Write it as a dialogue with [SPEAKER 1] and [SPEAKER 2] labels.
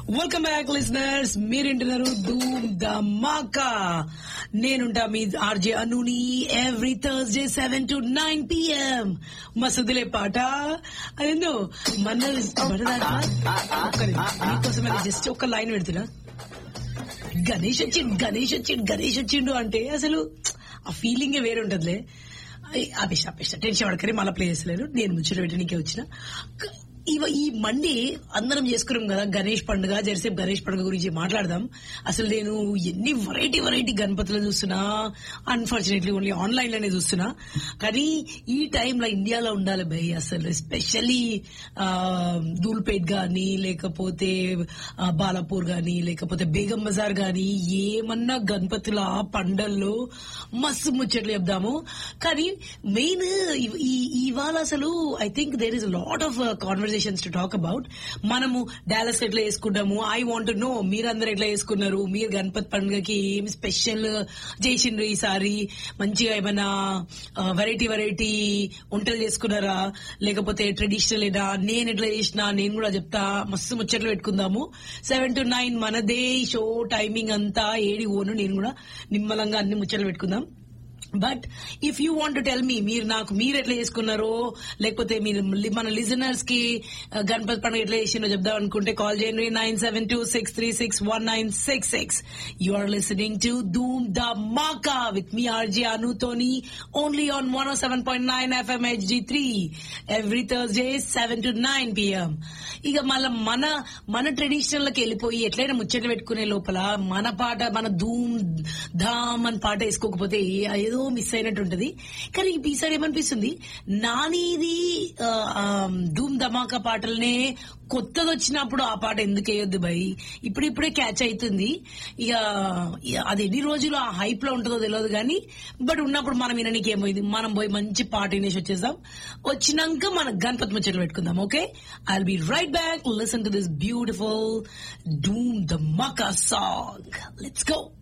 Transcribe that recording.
[SPEAKER 1] welcome back listeners మీరింటున్నారు Dhoom Dhamaka నేనుంటా మీ RJ అనుని every Thursday seven to nine PM మసదిలే పాట అదేందో మన మీకోసం జస్ట్ ఒక లైన్ పెడుతున్నా గణేష్ వచ్చిండు గణేష్ వచ్చిండు గణేష్ వచ్చిండు అంటే అసలు ఆ ఫీలింగే వేరే ఉంటదిలే ఆపేస్తా ఆపేస్తా టెన్షన్ పడకరి మళ్ళీ ప్లే చేస్తలేరు నేను ముచ్చట పెట్టడానికే వచ్చిన ఇవ ఈ మండే అందరం చేసుకున్నాం కదా గణేష్ పండుగ జెర్సేపు గణేష్ పండుగ గురించి మాట్లాడదాం అసలు నేను ఎన్ని వెరైటీ వెరైటీ గణపతులు చూస్తున్నా అన్ఫార్చునేట్లీ ఓన్లీ ఆన్లైన్ లోనే చూస్తున్నా కానీ ఈ టైంలో ఇండియాలో ఉండాలి భయ్ అసలు ఎస్పెషల్లీ దూల్పేట్ గాని లేకపోతే ఆ, బాలాపూర్ గాని లేకపోతే బేగం బజార్ గాని ఏమన్నా గణపతుల పండల్లో మస్తు ముచ్చట్లు చెప్దాము కానీ మెయిన్ ఈ ఇవాళ అసలు I think there is lot of conversations to talk about మనము డాలస్ ఎట్లా వేసుకుంటాము ఐ వాంట్ నో మీరందరూ ఎట్లా వేసుకున్నారు మీరు గణపతి పండుగకి ఏం స్పెషల్ చేసిండ్రు ఈసారి మంచిగా ఏమైనా వెరైటీ వెరైటీ వంటలు చేసుకున్నారా లేకపోతే ట్రెడిషనల్ ఏనా నేను ఎట్లా చేసినా నేను కూడా చెప్తా మస్తు ముచ్చట్లు పెట్టుకుందాము సెవెన్ టు నైన్ మనదే షో టైమింగ్ అంతా ఏడి ఓను నేను కూడా నిమ్మలంగా అన్ని ముచ్చట్లు పెట్టుకుందాం but if you want tell me మీరు నాకు మీరు ఎట్లా చేసుకున్నారో లేకపోతే మీరు లి- మన లిజనర్స్ కి ఆ, గణపతి పండుగ ఎట్లా చేసిందో చెప్దాం అనుకుంటే కాల్ చేయండి nine seven two six three six one nine six six you are listening to Dhoom Dhamaka with me RJ అనుతోని only on one O seven point nine FM HD three every Thursday seven to nine PM ఇక మళ్ళా మన మన traditional లకి వెళ్ళిపోయి ఎట్లయినా ముచ్చట్లు పెట్టుకునే లోపల మన పాట మన ధూమ్ ధామ్ అని పాట వేసుకోకపోతే ఏ- ఏదో మిస్ అయినట్టు ఉంటది కానీ ఈసారి ఏమనిపిస్తుంది నానిది ఆ, ఆ, ధూమ్ ధమాకా పాటలనే కొత్తది వచ్చినప్పుడు ఆ పాట ఎందుకు వేయొద్దు భయ్ ఇప్పుడిప్పుడే క్యాచ్ అవుతుంది ఇక ఇక అది ఎన్ని రోజులు ఆ హైప్ లో ఉంటుందో తెలియదు కానీ బట్ ఉన్నప్పుడు మనం వినడానికి ఏమైంది మనం పోయి మంచి పాట వినేసి వచ్చేద్దాం వచ్చినాక మన గణపతి ముచ్చట్లు పెట్టుకుందాం okay I be right back listen to this beautiful Dhoom Dhamaka song let's go